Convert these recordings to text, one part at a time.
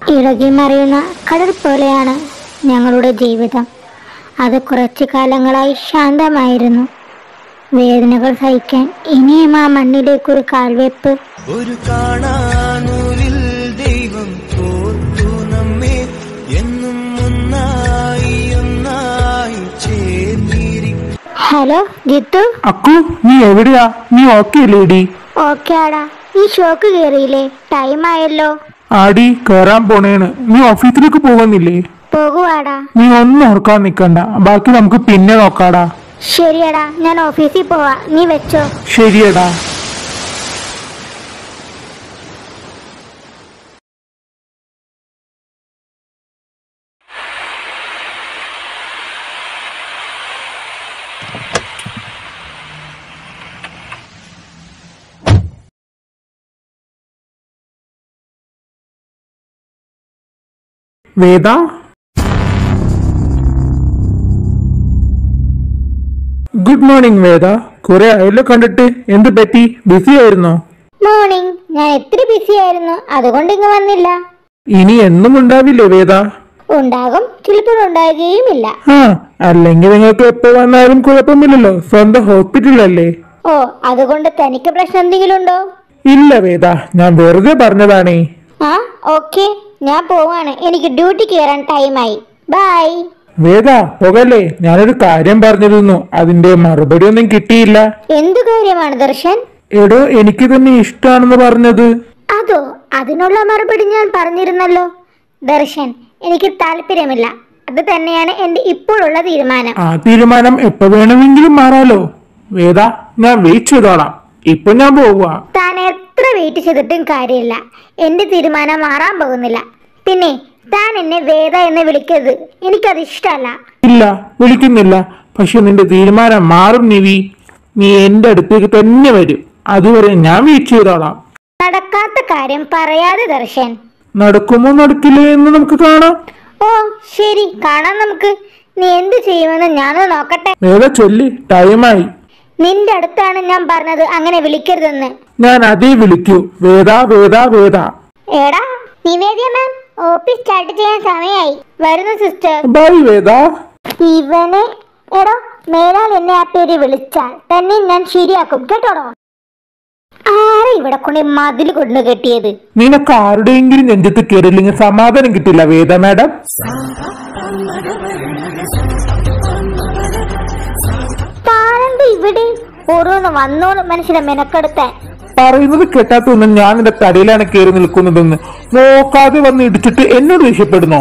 ഇളകി മറിയുന്ന കടൽ പോലെയാണ് ഞങ്ങളുടെ ജീവിതം അത് കുറച്ചു കാലങ്ങളായി ശാന്തമായിരുന്നു വേദനകൾ സഹിക്കാൻ ഇനിയും ആ മണ്ണിലേക്കൊരു കാൽവെപ്പ് ഒരു കാണാനൂരിൽ ദൈവം കോർത്തു നമ്മെ എന്നും ഒന്നായി ഒന്നായി ചേർന്നിരിക്കും ഹലോ ജിത്തു അക്കു നീ എവിടെയാ നീ ഓക്കെ ലേഡി ഓക്കെ ആടാ ഈ ഷോക്ക് കയറിയില്ലേ ടൈം ആയല്ലോ ആടി കേറാൻ പോണേണ് നീ ഓഫീസിലേക്ക് പോകുന്നില്ലേ പോകുവാടാ നീ ഒന്നും ഓർക്കാൻ നിക്കണ്ട ബാക്കി നമുക്ക് പിന്നെ നോക്കാടാ ശരിയടാ ഞാൻ ഓഫീസിൽ പോവാ നീ വെച്ചോ ശരിയടാ വേദ ഗുഡ് മോർണിംഗ് വേദ കുറെ ആയല്ലോ കണ്ടിട്ട് എന്ത് പറ്റി ബിസി ആയിരുന്നോ മോർണിംഗ് ഞാൻ ഇത്തിരി ബിസി ആയിരുന്നു അതുകൊണ്ട് ഇങ്ങ് വന്നില്ല ഇനി എന്നും ഉണ്ടാവില്ലേ വേദ ഉണ്ടാകും ചിലപ്പോൾ ഉണ്ടാകുകയുമില്ല ആ അല്ലെങ്കിൽ നിങ്ങൾക്ക് എപ്പോ വന്നാലും കുഴപ്പമില്ലല്ലോ സ്വന്തം ഹോസ്പിറ്റലല്ലേ ഓ അതുകൊണ്ട് തനിക്ക് പ്രശ്നം എന്തെങ്കിലും ഉണ്ടോ ഇല്ല വേദ ഞാൻ വെറുതെ പറഞ്ഞതാണേ ആ ഓക്കെ ഞാൻ പോവാണ് എനിക്ക് ഡ്യൂട്ടി കയറാൻ ടൈമായി ബൈ വേദ പോകല്ലേ ഞാനൊരു കാര്യം പറഞ്ഞിരുന്നു അതിന്റെ മറുപടി ഒന്നും കിട്ടിയില്ല എന്തു കാര്യമാണ് ദർശൻ എടോ എനിക്ക് തന്നെ ഇഷ്ടാണെന്ന് പറഞ്ഞത് അതോ അതിനുള്ള മറുപടി ഞാൻ പറഞ്ഞിരുന്നല്ലോ ദർശൻ എനിക്ക് താല്പര്യമില്ല അത് തന്നെയാണ് എന്റെ ഇപ്പോഴുള്ള തീരുമാനം ആ തീരുമാനം എപ്പോ വേണമെങ്കിലും മാറാലോ വേദ ഞാൻ വെയിറ്റ് ചെയ്തോളാം ഇപ്പൊ ഞാൻ പോവുക താൻ എത്ര വെയിറ്റ് ചെയ്തിട്ടും കാര്യമില്ല എന്റെ തീരുമാനം മാറാൻ പോകുന്നില്ല പിന്നെ താൻ എന്നെ വേദ എന്ന് വിളിക്കരുത് എനിക്കത് ഇഷ്ടമല്ല ഇല്ല വിളിക്കുന്നില്ല പക്ഷെ നിന്റെ തീരുമാനം മാറും നിവി നീ എന്റെ അടുത്തേക്ക് തന്നെ വരും അതുവരെ ഞാൻ വെയിറ്റ് ചെയ്തോളാം നടക്കാത്ത കാര്യം പറയാതെ ദർശൻ നടക്കുമോ നടക്കില്ലേ എന്ന് നമുക്ക് കാണാം ഓ ശരി കാണാം നമുക്ക് നീ എന്ത് ചെയ്യുമെന്ന് ഞാനൊന്ന് നോക്കട്ടെ വേദ ചൊല്ലി ടൈമായി നിന്റെ അടുത്താണ് ഞാൻ പറഞ്ഞത് അങ്ങനെ വിളിക്കരുതെന്ന് ഞാൻ അതേ വിളിക്കൂ വേദ വേദ വേദ എടാ നിവേദ്യ മാം ഓഫീസ് സ്റ്റാർട്ട് ചെയ്യാൻ സമയമായി വരുന്നു സിസ്റ്റർ ബൈ വേദ ഇവനെ എടോ മേലാൽ എന്നെ ആ പേര് വിളിച്ചാൽ തന്നെ ഞാൻ ശരിയാക്കും കേട്ടോടോ ആരെ ഇവിടെ കൊണ്ട് മതിൽ കൊണ്ട് കെട്ടിയത് നിനക്ക് ആരുടെയെങ്കിലും നെഞ്ചത്ത് കയറില്ലെങ്കിൽ സമാധാനം കിട്ടില്ല വേദ മാഡം താനെന്ത് ഇവിടെ ഓരോന്ന് വന്നോളൂ മനുഷ്യനെ മെനക്കെടുത്താൻ പറയുന്നത് കേട്ടാത്തൊന്നും ഞാൻ നിന്റെ തലയിലാണ് കയറി നിൽക്കുന്നതെന്ന് നോക്കാതെ വന്ന് ഇടിച്ചിട്ട് എന്നോട് ദേഷ്യപ്പെടുന്നോ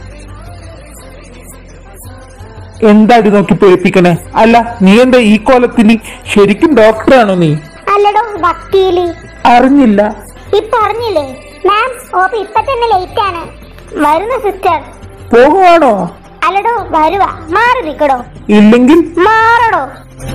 എന്താടി നോക്കി പേടിപ്പിക്കണേ അല്ല നീ എന്താ ഈ കോലത്തിൽ ശരിക്കും ഡോക്ടറാണോ നീ അല്ലടോ വക്കീല് അറിഞ്ഞില്ല ഇപ്പൊ അറിഞ്ഞില്ലേ മാം ഓപ്പ് ഇപ്പൊ തന്നെ ലേറ്റ് ആണ് വരുന്നു സിസ്റ്റർ പോകുവാണോ അല്ലടോ വരുവാ മാറി നിക്കടോ ഇല്ലെങ്കിൽ മാറടോ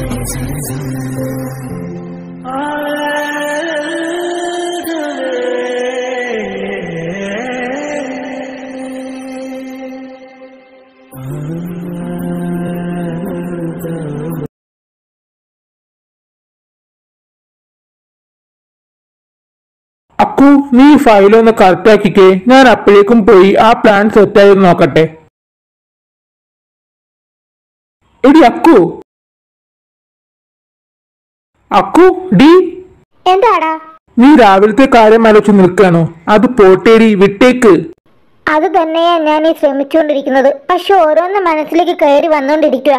അക്കു നീ ഫയലൊന്ന് കറക്റ്റ് ആക്കിക്കേ ഞാൻ അപ്പോഴേക്കും പോയി ആ പ്ലാൻ സെറ്റായി നോക്കട്ടെ എടി അക്കു അക്കു ഡി എന്താടാ നീ രാവിലത്തെ കാര്യം ആലോചിച്ച് നിൽക്കാണോ അത് പോട്ടേടി വിട്ടേക്ക് അത് തന്നെയാ ഞാൻ ഈ ശ്രമിച്ചുകൊണ്ടിരിക്കുന്നത് പക്ഷെ ഓരോന്ന് മനസ്സിലേക്ക് കയറി വന്നുകൊണ്ടിരിക്കുക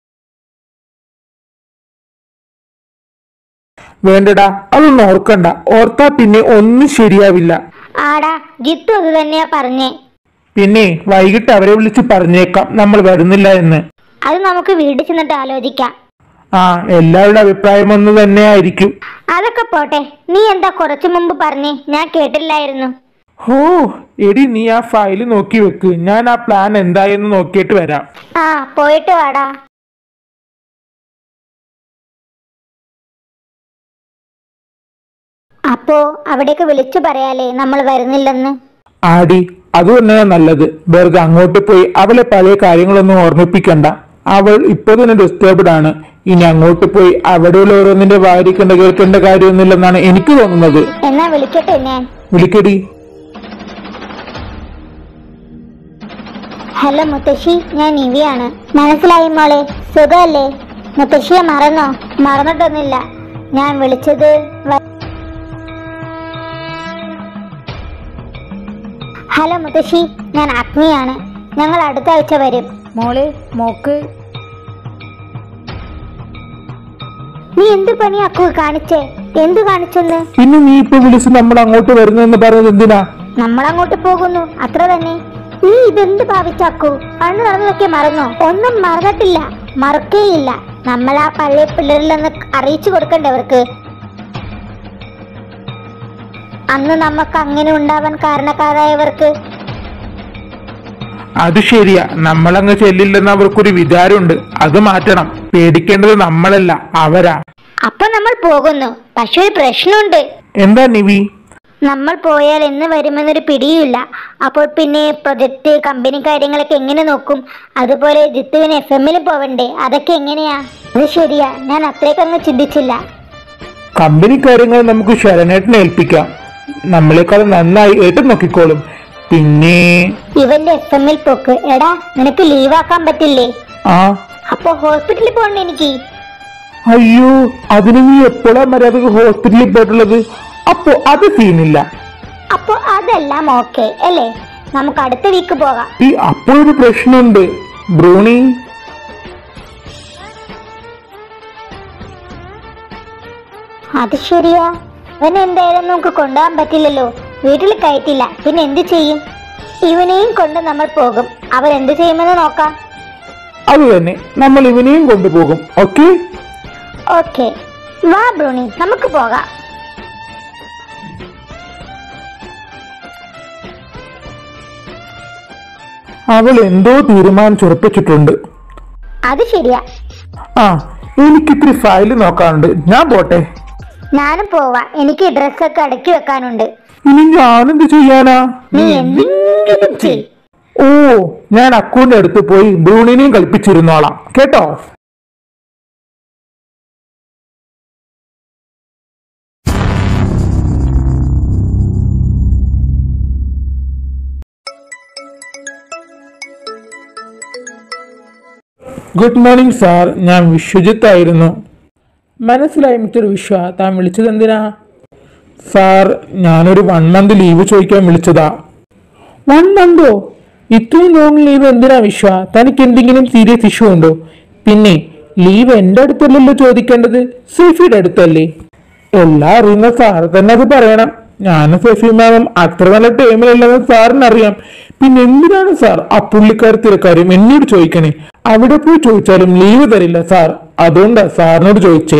വേണ്ടടാ അതൊന്നും ഓർക്കണ്ട ഓർത്താ പിന്നെ ഒന്നും ശരിയാവില്ല ആടാ ജിത്തു അത് തന്നെയാ പറഞ്ഞേ പിന്നെ വൈകിട്ട് അവരെ വിളിച്ച് പറഞ്ഞേക്കാം നമ്മൾ വരുന്നില്ല എന്ന് അത് നമുക്ക് വീട്ടിൽ ചെന്നിട്ട് ആലോചിക്കാം ആ എല്ലാവരുടെ അഭിപ്രായം ഒന്ന് തന്നെ ആയിരിക്കും അതൊക്കെ പോട്ടെ നീ എന്താ കുറച്ചു മുമ്പ് പറഞ്ഞേ ഞാൻ കേട്ടില്ലായിരുന്നു ഹോ എടി നീ ആ ഫയല് നോക്കി വെക്ക് ഞാൻ ആ പ്ലാൻ എന്തായെന്ന് നോക്കിയിട്ട് വരാം ആ പോയിട്ട് വാടാ അപ്പോ അവിടേക്ക് വിളിച്ചു പറയാലേ നമ്മൾ വരുന്നില്ലെന്ന് ആടി അത് തന്നെയാ നല്ലത് വെറുതെ അങ്ങോട്ട് പോയി അവളെ പഴയ കാര്യങ്ങളൊന്നും ഓർമ്മിപ്പിക്കണ്ട അവൾ ഇപ്പൊ തന്നെ ഡിസ്റ്റർബ്ഡ് ആണ് ഇനി അങ്ങോട്ട് പോയി അവിടെയുള്ള ഓരോന്നിന്റെ വാരിക്കേണ്ട കേൾക്കേണ്ട കാര്യമൊന്നുമില്ലെന്നാണ് എനിക്ക് തോന്നുന്നത് എന്നാ വിളിക്കട്ടെ ഞാൻ വിളിക്കടി ഹലോ മുത്തശ്ശി ഞാൻ നിവിയാണ് മനസ്സിലായി മോളെ സുഖമല്ലേ മുത്തശ്ശിയെ മറന്നോ മറന്നിട്ടൊന്നുമില്ല ഞാൻ വിളിച്ചത് വ- ഹലോ മുത്തശ്ശി ഞാൻ അഗ്നിയാണ് ഞങ്ങൾ അടുത്ത ആഴ്ച വരും മോളെ മോക്ക് നീ എന്ത് പണി അക്കു കാണിച്ചേ എന്ത് കാണിച്ചെന്ന് പിന്നെ നീ ഇപ്പൊ വിളിച്ച് നമ്മൾ അങ്ങോട്ട് വരുന്നെന്ന് പറയുന്നത് എന്തിനാ നമ്മൾ അങ്ങോട്ട് പോകുന്നു അത്ര തന്നെ നീ ഇതെന്ത് ഭാവിച്ചാക്കൂ പണ്ട് നടന്നതൊക്കെ മറന്നോ ഒന്നും മറന്നിട്ടില്ല മറക്കേയില്ല നമ്മൾ ആ പഴയ പിള്ളേരിലെന്ന് അറിയിച്ചു കൊടുക്കണ്ടേ അവർക്ക് അന്ന് നമുക്ക് അങ്ങനെ ഉണ്ടാവാൻ കാരണക്കാരായവർക്ക് അത് ശരിയാ നമ്മളങ്ങ് ചെല്ലില്ലെന്ന് അവർക്കൊരു വിചാരമുണ്ട് അത് മാറ്റണം പേടിക്കേണ്ടത് നമ്മളല്ല അവരാ അപ്പൊ നമ്മൾ പോകുന്നു പക്ഷെ ഒരു പ്രശ്നമുണ്ട് എന്താ നിവി നമ്മൾ പോയാൽ എന്ന് വരുമെന്നൊരു പിടിയുമില്ല അപ്പോൾ പിന്നെ പ്രൊജക്ട് കമ്പനി കാര്യങ്ങളൊക്കെ എങ്ങനെ നോക്കും അതുപോലെ ജിത്തുവിന് എഫ് എമ്മിലും പോവണ്ടേ അതൊക്കെ എങ്ങനെയാ അത് ശരിയാ ഞാൻ അത്രയ്ക്ക് അങ്ങ് ചിന്തിച്ചില്ല കമ്പനി കാര്യങ്ങൾ നമുക്ക് ശരണേട്ടനെ ഏൽപ്പിക്കാം നമ്മളെക്കാൾ നന്നായി ഏട്ടൻ നോക്കിക്കോളും പിന്നെ ഇവന്റെ എഫ് എമ്മിൽ പോക്ക് എടാ നിനക്ക് ലീവാക്കാൻ പറ്റില്ലേ ആ അപ്പൊ ഹോസ്പിറ്റലിൽ പോകണ്ടേ എനിക്ക് അയ്യോ അതിന് നീ എപ്പോഴാ മര്യാദക്ക് ഹോസ്പിറ്റലിൽ പോയിട്ടുള്ളത് അപ്പോ അത് സീനില്ല അപ്പൊ അതെല്ലാം ഓക്കെ അല്ലേ നമുക്ക് അടുത്ത വീക്ക് പോകാം ഈ അപ്പോ ഒരു പ്രശ്നമുണ്ട് ബ്രൂണി അത് ശരിയാ അവൻ എന്തായാലും നമുക്ക് കൊണ്ടുപോകാൻ പറ്റില്ലല്ലോ വീട്ടിൽ കയറ്റില്ല പിന്നെ എന്ത് ചെയ്യും ഇവനെയും കൊണ്ട് നമ്മൾ പോകും അവരെന്ത് ചെയ്യുമെന്ന് നോക്കാം അത് തന്നെ നമ്മൾ ഇവനെയും കൊണ്ടുപോകും ഓക്കെ ഓക്കെ വാ ബ്രൂണി നമുക്ക് പോകാം അവൾ എന്തോ തീരുമാനിച്ചുറപ്പിച്ചിട്ടുണ്ട് അത് ശരിയാ ആ എനിക്കിത്തിരി ഫയല് നോക്കാനുണ്ട് ഞാൻ പോട്ടെ ഞാനും പോവാ എനിക്ക് ഡ്രസ്സൊക്കെ അടക്കി വെക്കാനുണ്ട് ഇനി ഞാനെന്ത് ചെയ്യാനാ നീ എന്തെങ്കിലും ചെയ് ഓ ഞാൻ അക്കൗണ്ട് അടുത്ത് പോയി ബ്രൂണിനെയും കളിപ്പിച്ചിരുന്നോളാം കേട്ടോ ഗുഡ് മോർണിംഗ് സാർ ഞാൻ വിശ്വജിത്ത് ആയിരുന്നു മനസ്സിലായി മിസ്റ്റർ വിശ്വ താൻ വിളിച്ചത് എന്തിനാ സാർ ഞാനൊരു വൺ മന്ത് ലീവ് ചോദിക്കാൻ വിളിച്ചതാ വൺ മന്തോ ഇത്രയും ലോങ് ലീവ് എന്തിനാ വിശ്വ തനിക്ക് എന്തെങ്കിലും സീരിയസ് ഇഷ്യൂ ഉണ്ടോ പിന്നെ ലീവ് എന്റെ അടുത്തല്ലല്ലോ ചോദിക്കേണ്ടത് സേഫിയുടെ അടുത്തല്ലേ എല്ലാം അറിയുന്ന സാർ തന്നെ അത് പറയണം ഞാനും സേഫി മാമും അത്ര നല്ല ടൈമിലല്ലെന്ന് സാറിന് അറിയാം പിന്നെ എന്തിനാണ് സാർ ആ പുള്ളിക്കാരത്തിലെ കാര്യം എന്നോട് ചോദിക്കണേ അവിടെ പോയി ചോദിച്ചാലും ലീവ് തരില്ല സാർ അതുകൊണ്ടാ സാറിനോട് ചോദിച്ചേ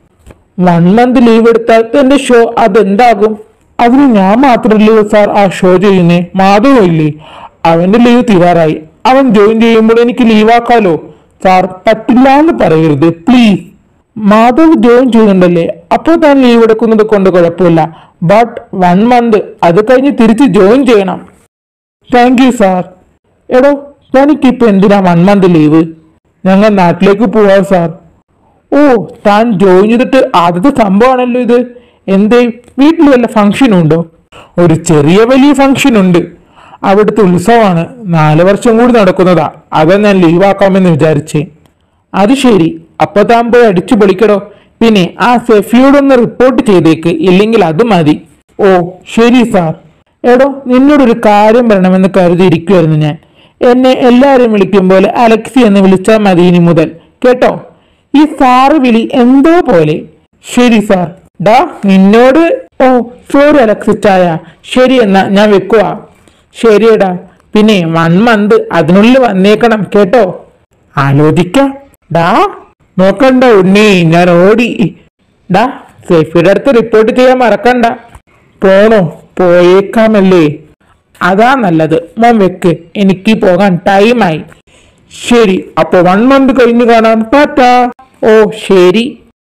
വൺ മന്ത് ലീവ് എടുത്താൽ എന്റെ ഷോ അതെന്താകും അതിന് ഞാൻ മാത്രമല്ലല്ലോ സാർ ആ ഷോ ചെയ്യുന്നേ മാധവം ഇല്ലേ അവന്റെ ലീവ് തീരാറായി അവൻ ജോയിൻ ചെയ്യുമ്പോൾ എനിക്ക് ലീവാക്കാലോ സാർ പറ്റില്ല എന്ന് പറയരുത് പ്ലീസ് മാധവ് ജോയിൻ ചെയ്യുന്നുണ്ടല്ലേ അപ്പോൾ താൻ ലീവ് എടുക്കുന്നത് കൊണ്ട് കുഴപ്പമില്ല ബട്ട് വൺ മന്ത് അത് കഴിഞ്ഞ് തിരിച്ച് ജോയിൻ ചെയ്യണം താങ്ക് യു സാർ എടോ തനിക്കിപ്പോ എന്തിനാ വൺ മന്ത് ലീവ് ഞങ്ങൾ നാട്ടിലേക്ക് പോവാം സാർ ഓ താൻ ജോയിൻ ചെയ്തിട്ട് ആദ്യത്തെ സംഭവമാണല്ലോ ഇത് എന്തേ വീട്ടിൽ വല്ല ഫംഗ്ഷനും ഉണ്ടോ ഒരു ചെറിയ വലിയ ഫംഗ്ഷൻ ഉണ്ട് അവിടുത്തെ ഉത്സവമാണ് നാല് വർഷം കൂടി നടക്കുന്നതാ അതാ ഞാൻ ലീവാക്കാമെന്ന് വിചാരിച്ചേ അത് ശരി അപ്പൊ താൻ പോയി അടിച്ചു പൊളിക്കടോ പിന്നെ ആ സെഫിയോടൊന്ന് റിപ്പോർട്ട് ചെയ്തേക്ക് ഇല്ലെങ്കിൽ അത് മതി ഓ ശരി സാർ എടോ നിന്നോടൊരു കാര്യം പറയണമെന്ന് കരുതിയിരിക്കുമായിരുന്നു ഞാൻ എന്നെ എല്ലാവരും വിളിക്കും പോലെ അലക്സി എന്ന് വിളിച്ചാൽ മതി ഇനി മുതൽ കേട്ടോ ഈ സാറ് വിളി എന്തോ പോലെ ശരി സാർ ഡാ നിന്നോട് ഓ സോറി അലക്സിച്ചായ ശരി എന്നാ ഞാൻ വെക്കുവാ ശരിയടാ പിന്നെ വൺ മന്ത് അതിനുള്ളിൽ വന്നേക്കണം കേട്ടോ ആലോചിക്കാം ഡാ നോക്കണ്ട ഉണ്ണി ഞാൻ ഓടി ഡാ സേഫിയുടെ അടുത്ത് റിപ്പോർട്ട് ചെയ്യാൻ മറക്കണ്ട പോണോ പോയേക്കാമല്ലേ അതാ നല്ലത് മോൻ വെക്ക് എനിക്ക് പോകാൻ ടൈമായി ശരി അപ്പൊ വൺ മന്ത് കഴിഞ്ഞു കാണാം ടാറ്റാ ഓ ശരി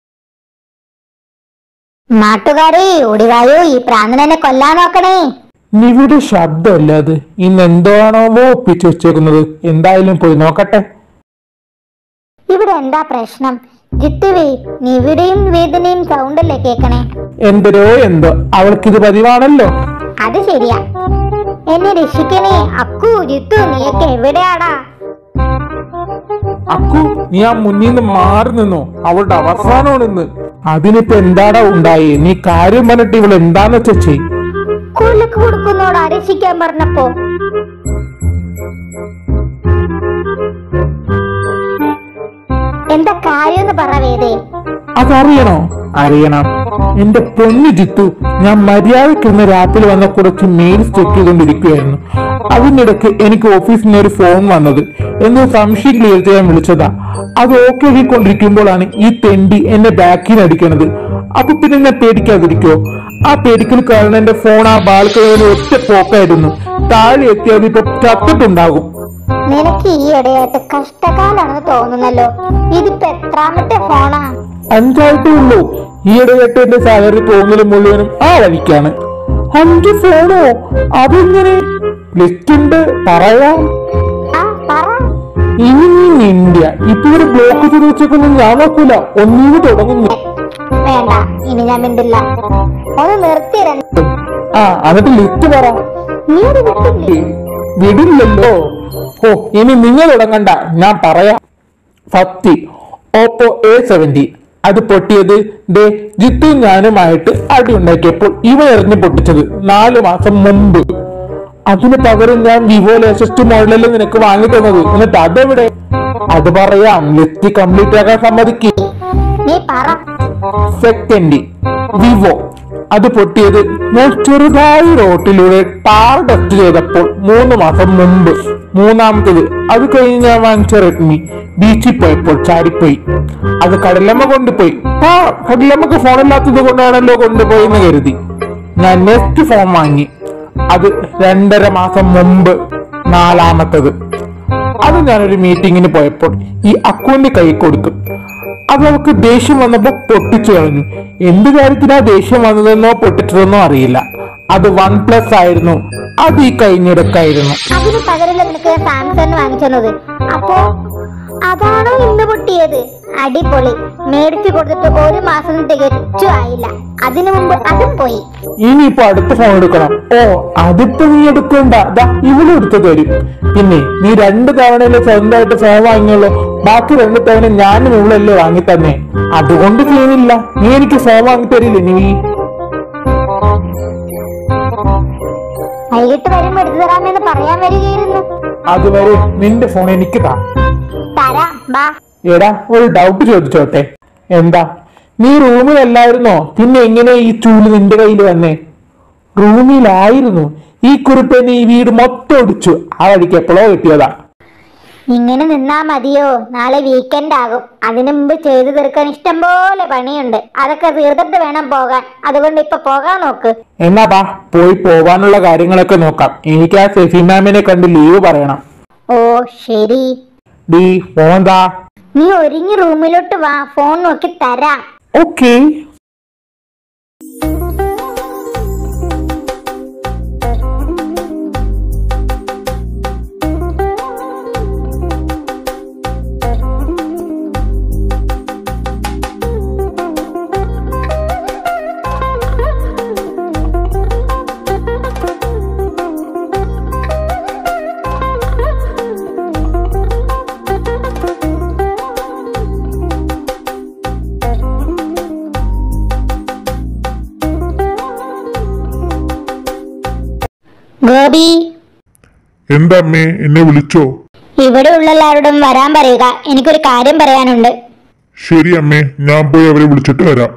നാട്ടുകാരെ ഓടിവായോ ഈ പ്രാന്തനെ കൊല്ലാൻ നോക്കണേ നിവിടെ ശബ്ദമല്ല അത് ഇന്ന് എന്താണോ ഒപ്പിച്ചു വെച്ചേക്കുന്നത് എന്തായാലും പോയി നോക്കട്ടെ ഇവിടെ എന്താ പ്രശ്നം ജിത്തുവേ നിവിടെയും വേദനയും സൗണ്ടല്ലേ കേക്കണേ എന്തരോ എന്തോ അവൾക്കിത് പതിവാണല്ലോ അത് ശരിയാ എന്നെ രക്ഷിക്കണേ അക്കു ജിത്തു നീയൊക്കെ എവിടെയാടാ അക്കു നീ ആ മുന്നിൽ നിന്ന് മാറി നിന്നോ അവളുടെ അവസാനമാണ് ഇന്ന് അതിനിപ്പോ എന്താടാ ഉണ്ടായി നീ കാര്യം പറഞ്ഞിട്ട് ഇവൾ എന്താന്ന് വെച്ചാ ചെയ് കുലക്ക് കൊടുക്കുന്നോടാ രക്ഷിക്കാൻ പറഞ്ഞപ്പോ എന്താ കാര്യമെന്ന് പറ വേദേ അതറിയണോ അറിയണം എന്റെ പൊന്നു ജിത്തു ഞാൻ മര്യാദയ്ക്ക് ഇന്ന് രാത്രി വന്ന കുറച്ച് മെയിൽസ് ചെക്ക് ചെയ്തുകൊണ്ടിരിക്കുകയായിരുന്നു അതിനിടയ്ക്ക് എനിക്ക് ഓഫീസിൽ നിന്ന് ഒരു ഫോൺ വന്നത് എന്തോ സംശയം ക്ലിയർ ചെയ്യാൻ വിളിച്ചതാ അത് ഓക്കെ ആക്കിക്കൊണ്ടിരിക്കുമ്പോഴാണ് ഈ തെണ്ടി എന്നെ ബാക്കിൽ അടിക്കണത് അപ്പൊ പിന്നെ ഞാൻ പേടിക്കാതിരിക്കോ ആ പേടിക്കൽ കാരണം എന്റെ ഫോൺ ആ ബാൽക്കണിയിൽ ഒറ്റ പോക്കായിരുന്നു താഴെ എത്തിയത് ഇപ്പൊ ചത്തിട്ടുണ്ടാകും നിനക്ക് ഈ ഇടയായിട്ട് കഷ്ടകാലാണെന്ന് തോന്നുന്നല്ലോ ഇതിപ്പോ എത്രാമത്തെ ഫോണാ അഞ്ചായിട്ടേ ഉള്ളൂ ഈയിടെയായിട്ട് എന്റെ സാലറി പോകുന്നതിന് മുഴുവനും ആ വഴിക്കാണ് അഞ്ച് ഫോണോ അതെങ്ങനെ ലിസ്റ്റ് ഉണ്ട് പറയാം ആ പറ ഇനി നീ ഇന്ത്യ ഇപ്പൊ ഒരു ബ്ലോക്ക് ചെയ്ത് വെച്ചേക്കൊന്നും ഞാൻ നോക്കൂല ഒന്നീന്ന് തുടങ്ങുന്നു വേണ്ട ഇനി ഞാൻ മിണ്ടില്ല ഒന്ന് നിർത്തി രണ്ട് ആ എന്നിട്ട് ലിസ്റ്റ് പറ നീ അത് വിട്ടില്ലേ വിടില്ലല്ലോ ഓ ഇനി നിങ്ങൾ തുടങ്ങണ്ട ഞാൻ പറയാം ഫസ്റ്റ് ഓപ്പോ എ സെവന്റി അത് പൊട്ടിയത് ദേ ജിത്തു ഞാനുമായിട്ട് അടി ഉണ്ടാക്കിയപ്പോൾ ഇവ എറിഞ്ഞ് പൊട്ടിച്ചത് നാലു മാസം മുമ്പ് അതിന് പകരം ഞാൻ വിവോ ലേറ്റസ്റ്റ് മോഡലല്ലേ നിനക്ക് വാങ്ങി തന്നത് എന്നിട്ട് അതെവിടെ അത് പറയാം ലിസ്റ്റ് കംപ്ലീറ്റ് ആക്കാൻ സമ്മതിക്ക് നീ പറ സെക്കൻഡ് വിവോ അത് പൊട്ടിയത് ഞാൻ ചെറുതായി റോട്ടിലൂടെ ടാർ ടെസ്റ്റ് ചെയ്തപ്പോൾ മൂന്ന് മാസം മുമ്പ് മൂന്നാമത്തേത് അത് കഴിഞ്ഞ് ഞാൻ വാങ്ങിച്ച റെഡ്മി ബീച്ചിൽ പോയപ്പോൾ ചാടിപ്പോയി അത് കടലമ്മ കൊണ്ടുപോയി ആ കടലമ്മക്ക് ഫോണില്ലാത്തത് കൊണ്ടാണല്ലോ കൊണ്ടുപോയി എന്ന് കരുതി ഞാൻ നെക്സ്റ്റ് ഫോൺ വാങ്ങി അത് രണ്ടര മാസം മുമ്പ് നാലാമത്തത് അത് ഞാനൊരു മീറ്റിങ്ങിന് പോയപ്പോൾ ഈ അക്കൗണ്ട് കൈ കൊടുത്തു അത് അവൾക്ക് ദേഷ്യം വന്നപ്പോ പൊട്ടിച്ചു കളഞ്ഞു എന്ത് കാര്യത്തിനാ ദേഷ്യം വന്നതെന്നോ പൊട്ടിച്ചതെന്നോ അറിയില്ല അത് വൺ പ്ലസ് ആയിരുന്നു അത് ഈ കഴിഞ്ഞിടക്കായിരുന്നു അതിന് പകരമല്ല നിനക്ക് സാംസങ് വാങ്ങിച്ചത് അപ്പോ അതാണോ ഇന്ന് പൊട്ടിയത് അടിപൊളി മേടിച്ചു കൊടുത്തിട്ട് ഒരു മാസം തികച്ചു ആയില്ല അതിനു മുമ്പ് അതും പോയി ഇനിയിപ്പോ അടുത്ത ഫോൺ എടുക്കണം ഓ അതിപ്പോ നീ എടുക്കണ്ട ദാ ഇവളും എടുത്തു തരും പിന്നെ നീ രണ്ട് തവണയല്ലേ സ്വന്തമായിട്ട് ഫോൺ വാങ്ങിയുള്ളൂ ബാക്കി രണ്ട് തവണ ഞാനും ഇവളല്ലേ വാങ്ങി തന്നെ അതുകൊണ്ട് ചെയ്യുന്നില്ല നീ എനിക്ക് ഫോൺ വാങ്ങി തരില്ലേ നീ വൈകിട്ട് വരുമ്പോ എടുത്തു തരാമെന്ന് പറയാൻ വരികയായിരുന്നു അതുവരെ നിന്റെ ഫോൺ എനിക്ക് താ തരാം ബാ എടാ ഒരു ഡൗട്ട് ചോദിച്ചോട്ടെ എന്താ നീ റൂമിലല്ലായിരുന്നോ പിന്നെ എങ്ങനെ ഈ ചൂല് നിന്റെ കയ്യിൽ വന്നേ റൂമിലായിരുന്നു ഈ കുറിപ്പ് നീ ഈ വീട് മൊത്തം ഒടിച്ചു ആ വഴിക്ക് എപ്പോഴോ കിട്ടിയതാ ഇങ്ങനെ നിന്നാ മതിയോ നാളെ വീക്കെൻഡ് ആകും അതിനു മുമ്പ് ചെയ്തു തീർക്കാൻ ഇഷ്ടം പോലെ പണിയുണ്ട് അതൊക്കെ തീർത്തിട്ട് വേണം പോകാൻ അതുകൊണ്ട് ഇപ്പൊ പോകാൻ നോക്ക് എന്നാ പാ പോയി പോവാനുള്ള കാര്യങ്ങളൊക്കെ നോക്കാം എനിക്ക് ആ സെഫി മാമിനെ കണ്ട് ലീവ് പറയണം ഓ ശരി ഡീ പോന്താ നീ ഒരുങ്ങി റൂമിലോട്ട് വാ ഫോൺ നോക്കി തരാം ഓക്കേ ഗോപി എന്താ അമ്മേ എന്നെ വിളിച്ചോ ഇവിടെ ഉള്ള എല്ലാവരോടും വരാൻ പറയുക എനിക്കൊരു കാര്യം പറയാനുണ്ട് ശരി അമ്മേ ഞാൻ പോയി അവരെ വിളിച്ചിട്ട് വരാം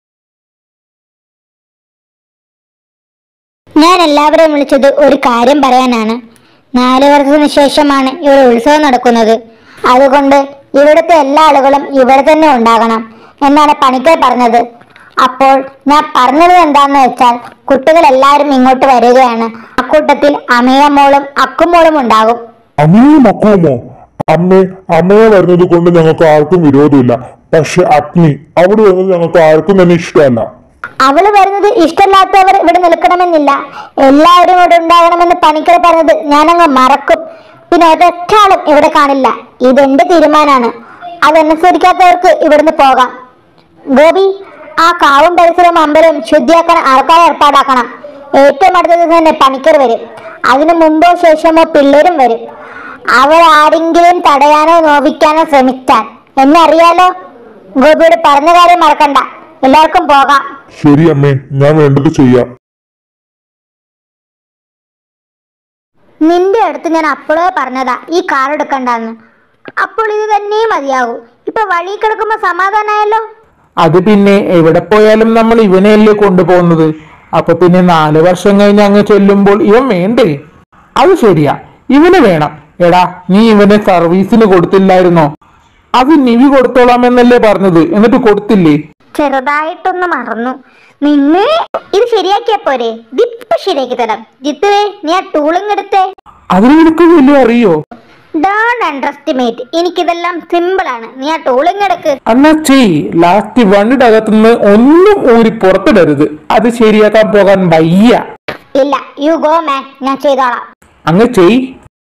ഞാൻ എല്ലാവരെയും വിളിച്ചത് ഒരു കാര്യം പറയാനാണ് നാല് വർഷത്തിന് ശേഷമാണ് ഇവിടെ ഉത്സവം നടക്കുന്നത് അതുകൊണ്ട് ഇവിടുത്തെ എല്ലാ ആളുകളും ഇവിടെ തന്നെ ഉണ്ടാകണം എന്നാണ് പണിക്കർ പറഞ്ഞത് അപ്പോൾ ഞാൻ പറഞ്ഞത് എന്താന്ന് വെച്ചാൽ കുട്ടികൾ എല്ലാവരും ഇങ്ങോട്ട് വരികയാണ് അക്കൂട്ടത്തിൽ അമയമോളും അക്കുമോളും ഉണ്ടാകും അമ്മയും മക്കുമോ അമ്മേ അമ്മയെ വരുന്നത് കൊണ്ട് ഞങ്ങൾക്ക് ആർക്കും വിരോധമില്ല പക്ഷെ അഗ്നി അവിടെ വരുന്നത് ഞങ്ങൾക്ക് ആർക്കും തന്നെ ഇഷ്ടമല്ല അവള് വരുന്നത് ഇഷ്ടമില്ലാത്തവർ ഇവിടെ നിൽക്കണമെന്നില്ല എല്ലാവരും ഇവിടെ ഉണ്ടാകണമെന്ന് പണിക്കർ പറഞ്ഞത് ഞാനങ്ങ് മറക്കും പിന്നെ ഒരൊറ്റ ആളും ഇവിടെ കാണില്ല ഇതെന്റെ തീരുമാനമാണ് അതനുസരിക്കാത്തവർക്ക് ഇവിടുന്ന് പോകാം ഗോപി ആ കാവും പരിസരവും അമ്പലവും ശുദ്ധിയാക്കാൻ ആൾക്കാരെ ഏർപ്പാടാക്കണം ഏറ്റവും അടുത്ത ദിവസം തന്നെ പണിക്കർ വരും അതിനു മുമ്പോ ശേഷമോ പിള്ളേരും വരും അവർ ആരെങ്കിലും തടയാനോ നോവിക്കാനോ ശ്രമിച്ചാൽ എന്നെ അറിയാലോ ഗോപിയോട് പറഞ്ഞ കാര്യം മറക്കണ്ട എല്ലാവർക്കും പോകാം ശരി അമ്മേ ഞാൻ വേണ്ടത് ചെയ്യാം നിന്റെ അടുത്ത് ഞാൻ അപ്പോഴേ പറഞ്ഞതാ ഈ കാർ എടുക്കണ്ടെന്ന് അപ്പോൾ ഇത് തന്നെ മതിയാകൂ ഇപ്പൊ വഴി കിടക്കുമ്പോ സമാധാനായല്ലോ അത് പിന്നെ എവിടെ പോയാലും നമ്മൾ ഇവനെയല്ലേ കൊണ്ടുപോകുന്നത് അപ്പൊ പിന്നെ നാല് വർഷം കഴിഞ്ഞ് അങ്ങ് ചെല്ലുമ്പോൾ ഇവൻ വേണ്ടേ അത് ശരിയാ ഇവന് വേണം എടാ നീ ഇവനെ സർവീസിന് കൊടുത്തില്ലായിരുന്നോ അത് നിവി കൊടുത്തോളാമെന്നല്ലേ പറഞ്ഞത് എന്നിട്ട് കൊടുത്തില്ലേ ചെറുതായിട്ടൊന്ന് മറന്നു നിന്ന് ഇത് ശരിയാക്കിയാ പോരെ ഇതിപ്പൊ ശരിയാക്കി തരാം ജിത്തുവേ നീ ആ ടൂളിങ് എടുത്തേ അതിന് നിനക്ക് വലിയ അറിയോ ഡോണ്ട് അണ്ടർസ്റ്റിമേറ്റ് എനിക്കിതെല്ലാം സിമ്പിൾ ആണ് നീ ആ ടൂളിങ് എടുക്ക് എന്നാ ചെയ് ലാസ്റ്റ് വണ്ടിയുടെ അകത്തുനിന്ന് ഒന്നും ഊരി പുറത്തിടരുത് അത് ശരിയാക്കാൻ പോകാൻ വയ്യ ഇല്ല യു ഗോ മാൻ ഞാൻ ചെയ്തോളാം അങ്ങ് ചെയ്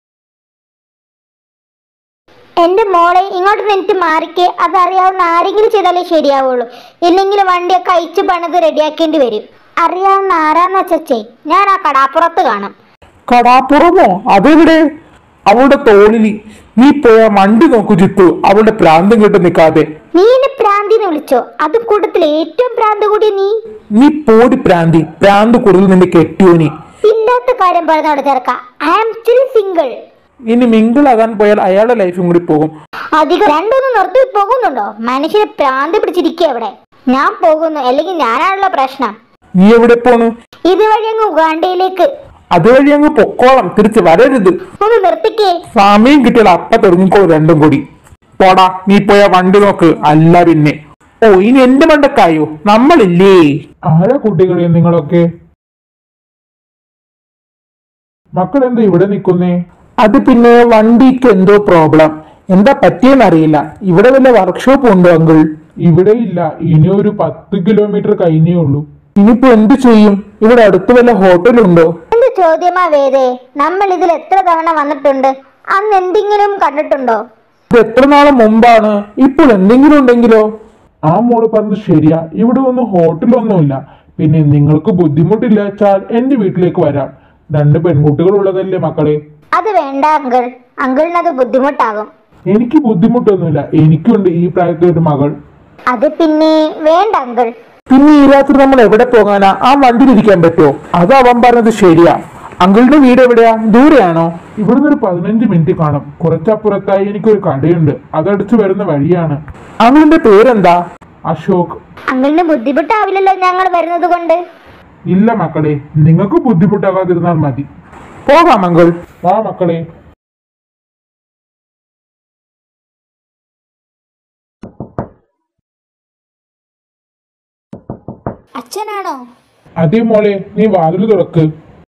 എന്റെ മോളെ ഇങ്ങോട്ട് നിന്നിട്ട് മാറിക്കേ അതറിയാവുന്ന ആരെങ്കിലും ചെയ്താലേ ശരിയാവുള്ളൂ ഇല്ലെങ്കിൽ വണ്ടിയൊക്കെ അയച്ചു പണിത് റെഡിയാക്കേണ്ടി വരും അറിയാവുന്ന ആരാന്ന് വെച്ചേ ഞാൻ ആ കടാപ്പുറത്ത് കാണും കടാപ്പുറമോ അതെവിടെ അവളുടെ തോളിൽ നീ പോയ വണ്ടി നോക്കു ചിത്തു അവളുടെ പ്രാന്തം കേട്ട് നിൽക്കാതെ നീ എന്നെ പ്രാന്തിന്ന് വിളിച്ചോ അത് കൂട്ടത്തിൽ ഏറ്റവും പ്രാന്ത് കൂടി നീ നീ പോടി പ്രാന്തി പ്രാന്ത് കൂടുതൽ നിന്റെ കെട്ടിയോനി ഇല്ലാത്ത കാര്യം പറഞ്ഞോട് ചേർക്ക ഐ ആം സ്റ്റിൽ സിംഗിൾ ഇനി മിങ്കിളാകാൻ പോയാൽ അയാളുടെ ലൈഫും കൂടി പോകും അധികം രണ്ടൊന്നും നിർത്തി പോകുന്നുണ്ടോ മനുഷ്യനെ പ്രാന്ത് പിടിച്ചിരിക്കുക അവിടെ ഞാൻ പോകുന്നു അല്ലെങ്കിൽ ഞാനാണല്ലോ പ്രശ്നം നീ എവിടെ പോണു ഇതുവഴി അങ്ങ് ഉഗാണ്ടയിലേക്ക് അതുവഴി അങ്ങ് പൊക്കോളം തിരിച്ച് വരരുത് ഒന്ന് നിർത്തിക്കേ സമയം കിട്ടിയാൽ അപ്പ തുടങ്ങിക്കോ രണ്ടും കൂടി പോടാ നീ പോയ വണ്ടി നോക്ക് അല്ല പിന്നെ ഓ ഇനി എന്റെ മണ്ടക്കായോ നമ്മളില്ലേ ആരാ കുട്ടികളെ നിങ്ങളൊക്കെ മക്കൾ എന്താ ഇവിടെ നിൽക്കുന്നേ അത് പിന്നെ വണ്ടിക്ക് എന്തോ പ്രോബ്ലം എന്താ പറ്റിയെന്നറിയില്ല ഇവിടെ വല്ല വർക്ക്ഷോപ്പ് ഉണ്ടോ അങ്കിൾ ഇവിടെ ഇല്ല ഇനി ഒരു പത്ത് കിലോമീറ്റർ കഴിഞ്ഞേ ഉള്ളൂ ഇനിയിപ്പോ എന്ത് ചെയ്യും ഇവിടെ അടുത്ത് വല്ല ഹോട്ടലുണ്ടോ എന്ത് ചോദ്യമാ വേദേ നമ്മൾ ഇതിൽ എത്ര തവണ വന്നിട്ടുണ്ട് അന്ന് എന്തെങ്കിലും കണ്ടിട്ടുണ്ടോ ഇത് എത്ര നാളെ മുമ്പാണ് ഇപ്പോൾ എന്തെങ്കിലും ഉണ്ടെങ്കിലോ ആ മോള് പറഞ്ഞത് ശരിയാ ഇവിടെ ഒന്നും ഹോട്ടലൊന്നുമില്ല പിന്നെ നിങ്ങൾക്ക് ബുദ്ധിമുട്ടില്ല വെച്ചാൽ എന്റെ വീട്ടിലേക്ക് വരാം രണ്ട് പെൺകുട്ടികൾ ഉള്ളതല്ലേ മക്കളെ അത് വേണ്ട അങ്കിൾ അങ്കിളിന് അത് ബുദ്ധിമുട്ടാകും എനിക്ക് ബുദ്ധിമുട്ടൊന്നുമില്ല എനിക്കുണ്ട് ഈ പ്രായത്തിൽ ഒരു മകൾ അത് പിന്നെ വേണ്ട അങ്കിൾ പിന്നെ ഈ രാത്രി നമ്മൾ എവിടെ പോകാനാ ആ വണ്ടിയിൽ ഇരിക്കാൻ പറ്റുമോ അത് അവൻ പറഞ്ഞത് ശരിയാ അങ്കിളിന്റെ വീട് എവിടെയാ ദൂരെയാണോ ഇവിടുന്ന് ഒരു പതിനഞ്ച് മിനിറ്റ് കാണും കുറച്ചപ്പുറത്തായി എനിക്കൊരു കടയുണ്ട് അതടിച്ചു വരുന്ന വഴിയാണ് അങ്കിളിന്റെ പേരെന്താ അശോക് അങ്കിളിന് ബുദ്ധിമുട്ടാവില്ലല്ലോ ഞങ്ങൾ വരുന്നത് കൊണ്ട് ഇല്ല മക്കളെ നിങ്ങൾക്ക് ബുദ്ധിമുട്ടാകാതിരുന്നാൽ മതി പോകാം അങ്കിൾ വാ മക്കളെ അച്ഛനാണോ അതേ മോളെ നീ വാതിൽ തുറക്ക്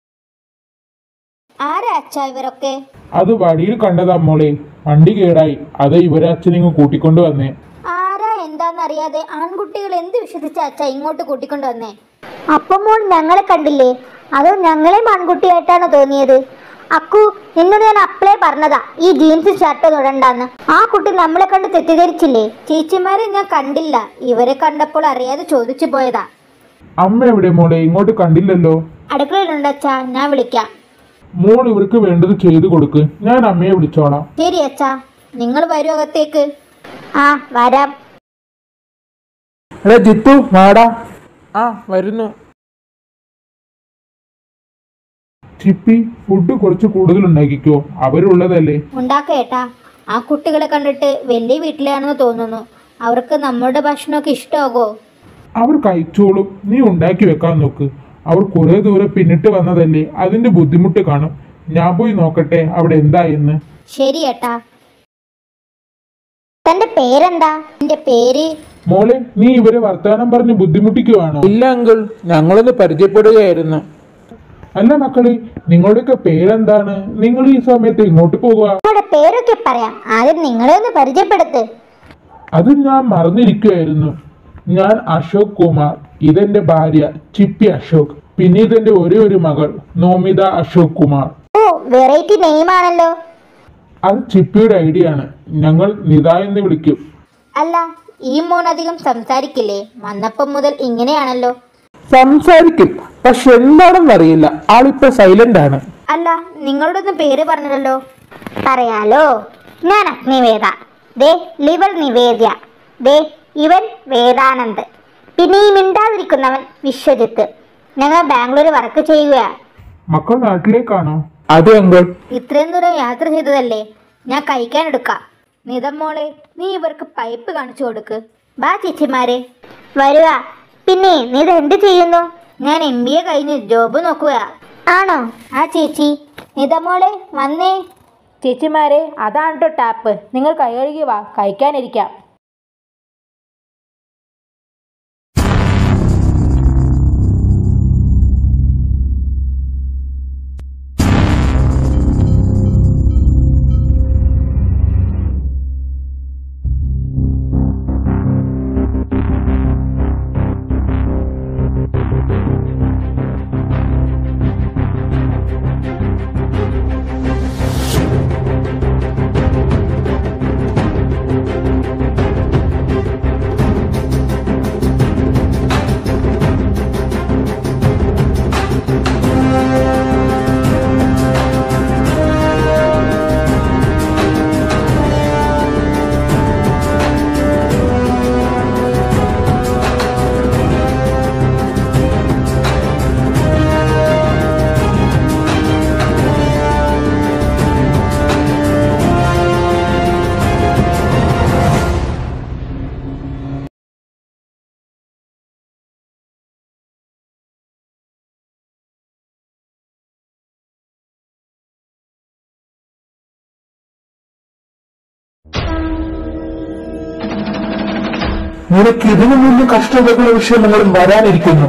ആരാ അച്ഛാ ഇവരൊക്കെ അത് വഴിയിൽ കണ്ടതാ മോളെ വണ്ടി കേടായി അത് ഇവരെ അച്ഛനിങ്ങ് കൂട്ടിക്കൊണ്ട് വന്നേ ആരാ എന്താന്നറിയാതെ ആൺകുട്ടികൾ എന്ത് വിശ്വസിച്ച അച്ഛ ഇങ്ങോട്ട് കൂട്ടിക്കൊണ്ട് വന്നേ അപ്പം മോൾ ഞങ്ങളെ കണ്ടില്ലേ അതോ ഞങ്ങളെയും ആൺകുട്ടിയായിട്ടാണ് തോന്നിയത് അക്കു നിന്നോട് ഞാൻ അപ്പളേ പറഞ്ഞതാ ഈ ജീൻസ് ഷർട്ട് തൊടണ്ടാന്ന് ആ കുട്ടി നമ്മളെ കണ്ട് തെറ്റിദ്ധരിച്ചില്ലേ ചേച്ചിമാരെ ഞാൻ കണ്ടില്ല ഇവരെ കണ്ടപ്പോൾ അറിയാതെ ചോദിച്ചു പോയതാ അമ്മ എവിടെ മോളെ ഇങ്ങോട്ട് കണ്ടില്ലല്ലോ അടുക്കളയിലുണ്ട് അച്ഛാ ഞാൻ വിളിക്കാം മോൾ ഇവർക്ക് വേണ്ടത് ചെയ്തു കൊടുക്ക് ഞാൻ അമ്മയെ വിളിച്ചോളാം ശരി അച്ഛാ നിങ്ങൾ വരൂ അകത്തേക്ക് ആ വരാം എടാ ജിത്തു വാടാ ആ വരുന്നു ചിപ്പി ഫുഡ് കുറച്ച് കൂടുതൽ ഉണ്ടാക്കിക്കോ അവരുള്ളതല്ലേ ഉണ്ടാക്കേട്ടാ ആ കുട്ടികളെ കണ്ടിട്ട് വലിയ വീട്ടിലാണെന്ന് തോന്നുന്നു അവർക്ക് നമ്മുടെ ഭക്ഷണമൊക്കെ ഇഷ്ടമാകോ അവർ കഴിച്ചോളും നീ ഉണ്ടാക്കി വെക്കാൻ നോക്ക് അവർ കുറെ ദൂരെ പിന്നിട്ട് വന്നതല്ലേ അതിന്റെ ബുദ്ധിമുട്ട് കാണും ഞാൻ പോയി നോക്കട്ടെ അവിടെ എന്താ എന്ന് ശരി ഏട്ടാ തന്റെ പേരെന്താ എന്റെ പേര് മോളെ നീ ഇവരെ വർത്തമാനം പറഞ്ഞ് ബുദ്ധിമുട്ടിക്കുവാണോ ഇല്ല അങ്കിൾ ഞങ്ങളൊന്ന് പരിചയപ്പെടുകയായിരുന്നു അല്ല മക്കളെ നിങ്ങളുടെയൊക്കെ പേരെന്താണ് നിങ്ങൾ ഈ സമയത്ത് ഇങ്ങോട്ട് പോകുക നിങ്ങളുടെ പേരൊക്കെ പറയാം ആദ്യം നിങ്ങളെ ഒന്ന് പരിചയപ്പെടുത്ത് അത് ഞാൻ മറന്നിരിക്കുകയായിരുന്നു ഞാൻ അശോക് കുമാർ ഇതെന്റെ ഭാര്യ ചിപ്പി അശോക് പിന്നെ ഇതെന്റെ ഒരേ ഒരു മകൾ Nomitha Ashok Kumar oh variety name ആണല്ലോ അത് ചിപ്പിയുടെ ഐഡിയ ആണ് ഞങ്ങൾ നിത എന്ന് വിളിക്കും അല്ല ഈ മോൻ അധികം സംസാരിക്കില്ലേ വന്നപ്പം മുതൽ ഇങ്ങനെയാണല്ലോ സംസാരിക്കും പക്ഷെ എന്താണെന്ന് അറിയില്ല ആളിപ്പോ സൈലന്റ് ആണ് അല്ല നിങ്ങളുടെ ഒന്നും പേര് പറഞ്ഞില്ലല്ലോ പറയാലോ ഞാൻ അഗ്നിവേദ ദേ ലിവർ നിവേദ്യ ദേ ഇവൻ വേദാനന്ദ് പിന്നെ ഈ മിണ്ടാതിരിക്കുന്നവൻ വിശ്വജിത്ത് ഞങ്ങൾ ബാംഗ്ലൂർ വർക്ക് ചെയ്യുകയാ മക്കൾ നാട്ടിലേക്കാണോ അതെ അങ്കിൾ ഇത്രയും ദൂരം യാത്ര ചെയ്തതല്ലേ ഞാൻ കഴിക്കാൻ എടുക്കാം നിതം മോളെ നീ ഇവർക്ക് പൈപ്പ് കാണിച്ചു കൊടുക്ക് ബാ ചേച്ചിമാരെ വരുക പിന്നെ നീ ഇത് എന്ത് ചെയ്യുന്നു ഞാൻ എം ബി എ കഴിഞ്ഞ് ജോബ് നോക്കുക ആണോ ആ ചേച്ചി നിതമോളെ വന്നേ ചേച്ചിമാരെ അതാണ് കേട്ടോ ടാപ്പ് നിങ്ങൾ കൈ കഴുകി വാ കഴിക്കാനിരിക്കാം നിനക്ക് ഇതിനു മുന്നേ കഷ്ടതകളുടെ വിഷയങ്ങളും വരാനിരിക്കുന്നു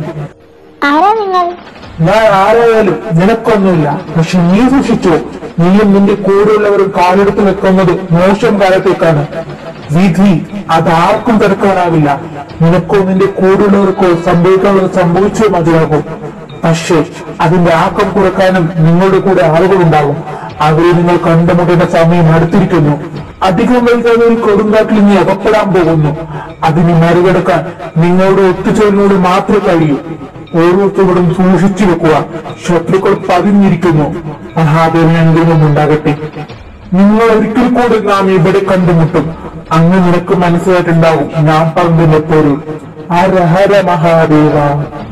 ആരാ നിങ്ങൾ ഞാൻ ആരായാലും നിനക്കൊന്നുമില്ല പക്ഷെ നീ സൂക്ഷിച്ചോ നീയും നിന്റെ കൂടെയുള്ളവരും കാലെടുത്ത് വെക്കുന്നത് മോശം കാലത്തേക്കാണ് വിധി അതാർക്കും തടുക്കാനാവില്ല നിനക്കോ നിന്റെ കൂടെയുള്ളവർക്കോ സംഭവിക്കാനുള്ളത് സംഭവിച്ചേ മതിയാകും പക്ഷേ അതിന്റെ ആക്കം കുറക്കാനും നിങ്ങളുടെ കൂടെ ആളുകളുണ്ടാകും അവരെ നിങ്ങൾ കണ്ടുമുട്ടേണ്ട സമയം അടുത്തിരിക്കുന്നു അധികം വൈകാതെ ഒരു കൊടുങ്കാറ്റിൽ നീ അകപ്പെടാൻ പോകുന്നു അതിനെ മറികടക്കാൻ നിങ്ങളുടെ ഒത്തുചേർന്നോട് മാത്രമേ കഴിയൂ ഓരോരുത്തരോടും സൂക്ഷിച്ചു വെക്കുക ശത്രുക്കൾ പതിഞ്ഞിരിക്കുന്നു മഹാദേവൻ അനുഗ്രഹം ഉണ്ടാകട്ടെ നിങ്ങൾ ഒരിക്കൽ കൂടി നാം ഇവിടെ കണ്ടുമുട്ടും അങ്ങ് നിനക്ക് മനസ്സിലായിട്ടുണ്ടാവും ഞാൻ പറഞ്ഞതിന്റെ പൊരുൾ ഹര ഹര മഹാദേവ